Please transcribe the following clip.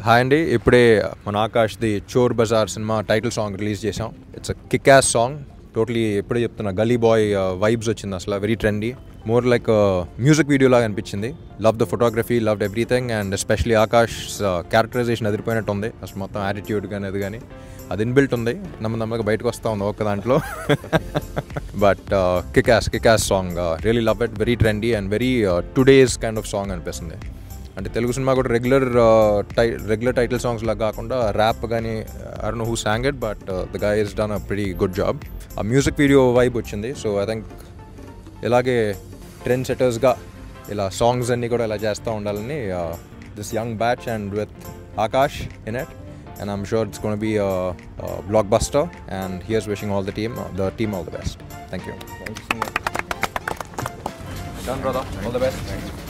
hi అండి ఇప్పుడే మన ఆకాష్ ది చోర్ బజార్ సినిమా టైటిల్ సాంగ్ రిలీజ్ చేసాం it's kickass song totally ఎప్పుడే చెప్తున్నా గలీ బాయ్ వైబ్స్ వచ్చింది అసలు very trendy more like music video లాగా అనిపించింది love the photography love everything and especially Akash characterization అదిరిపోయినట్టు ఉంది అసలు మొత్తం యాటిట్యూడ్ కానీ అది కానీ అది ఇన్బిల్ట్ ఉంది నమ్మ నమ్మక బయటకు వస్తూ ఉంది ఒక దాంట్లో but kickass kickass song really love it very trendy and very today's kind of song అనిపిస్తుంది అంటే తెలుగు సినిమా కూడా రెగ్యులర్ టై రెగ్యులర్ టైటిల్ సాంగ్స్ లాగా కాకుండా ర్యాప్ కానీ I know who song it but the guy is done a pretty good job ఆ music video vibe వచ్చింది సో ఐ థింక్ ఇలాగే ట్రెండ్ సెటర్స్గా ఇలా సాంగ్స్ అన్నీ కూడా ఇలా చేస్తూ ఉండాలని this young batch and with Akash in it and I'm sure it's gonna be blockbuster and here's wishing all the team the team all the best thank you done brother all the best